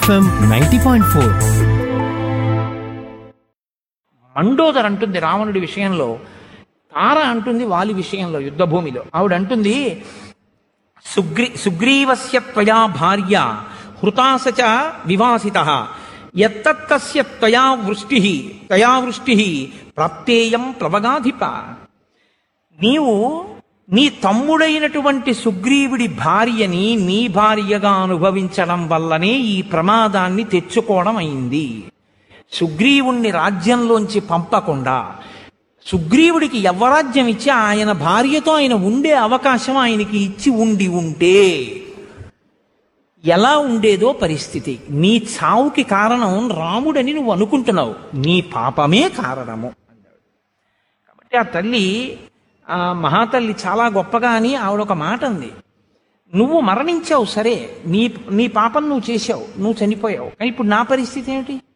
FM ninety point four Mandodari అంటుంది రావణుడి విషయంలో తార అంటుంది వాలి విషయంలో యుద్ధభూమిలో ఆవిడ అంటుంది సుగ్రీ సుగ్రీవస్య త్వయా భార్య హృతాసచ వివాసిత ఎత్తత్తస్య త్వయా వృష్టి త్వయా వృష్టి ప్రాప్తేయం ప్లవగాధిప నీవు నీ తమ్ముడైనటువంటి సుగ్రీవుడి భార్యని నీ భార్యగా అనుభవించడం వల్లనే ఈ ప్రమాదాన్ని తెచ్చుకోవడం అయింది సుగ్రీవుణ్ణి రాజ్యంలోంచి పంపకుండా సుగ్రీవుడికి యవ్వరాజ్యం ఇచ్చి ఆయన భార్యతో ఆయన ఉండే అవకాశం ఆయనకి ఇచ్చి ఉండి ఉంటే ఎలా ఉండేదో పరిస్థితి నీ చావుకి కారణం రాముడని నువ్వు అనుకుంటున్నావు నీ పాపమే కారణము అన్నాడు కాబట్టి ఆ తల్లి ఆ మహాతల్లి చాలా గొప్పగా అని ఆవిడ ఒక మాట అంది నువ్వు మరణించావు సరే నీ నీ పాపం నువ్వు చేశావు నువ్వు చనిపోయావు కానీ ఇప్పుడు నా పరిస్థితి ఏమిటి